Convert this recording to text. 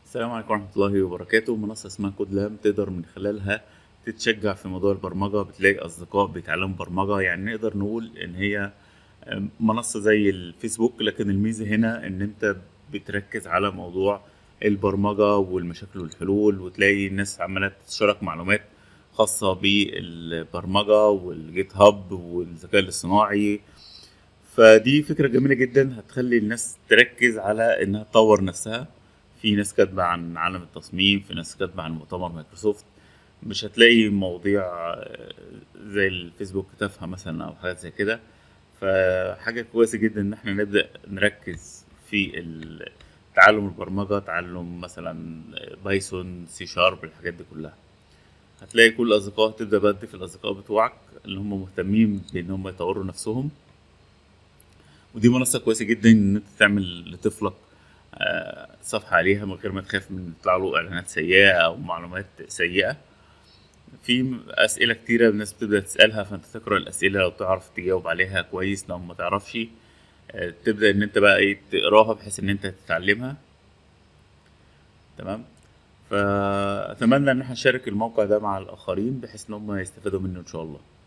السلام عليكم ورحمة الله وبركاته منصة اسمها كود لام تقدر من خلالها تتشجع في موضوع البرمجة بتلاقي أصدقاء بيتعلموا برمجة يعني نقدر نقول إن هي منصة زي الفيسبوك لكن الميزة هنا إن أنت بتركز على موضوع البرمجة والمشاكل والحلول وتلاقي الناس عمالة تشارك معلومات خاصة بالبرمجة والجيت هاب والذكاء الاصطناعي فدي فكرة جميلة جدا هتخلي الناس تركز على إنها تطور نفسها في ناس كاتبة عن عالم التصميم في ناس كاتبة عن مؤتمر مايكروسوفت مش هتلاقي مواضيع آه، زي الفيسبوك تافهة مثلا أو حاجات زي كده فحاجة كويسة جدا إن احنا نبدأ نركز في ال- تعلم البرمجة تعلم مثلا بايثون سي شارب الحاجات دي كلها هتلاقي كل الأصدقاء تبدأ بقى تضيف الأصدقاء بتوعك اللي هم مهتمين بإن هم يطوروا نفسهم ودي منصة كويسة جدا إن أنت تعمل لطفلك آه، صفحة عليها من غير ما تخاف من يطلع له إعلانات سيئة أو معلومات سيئة في أسئلة كتيرة الناس بتبدأ تسألها فأنت تقرأ الأسئلة لو تعرف تجاوب عليها كويس لو ما تعرفش آه، تبدأ إن أنت بقى إيه تقراها بحيث إن أنت تتعلمها تمام فأتمنى إن احنا نشارك الموقع ده مع الآخرين بحيث إن هم يستفادوا منه إن شاء الله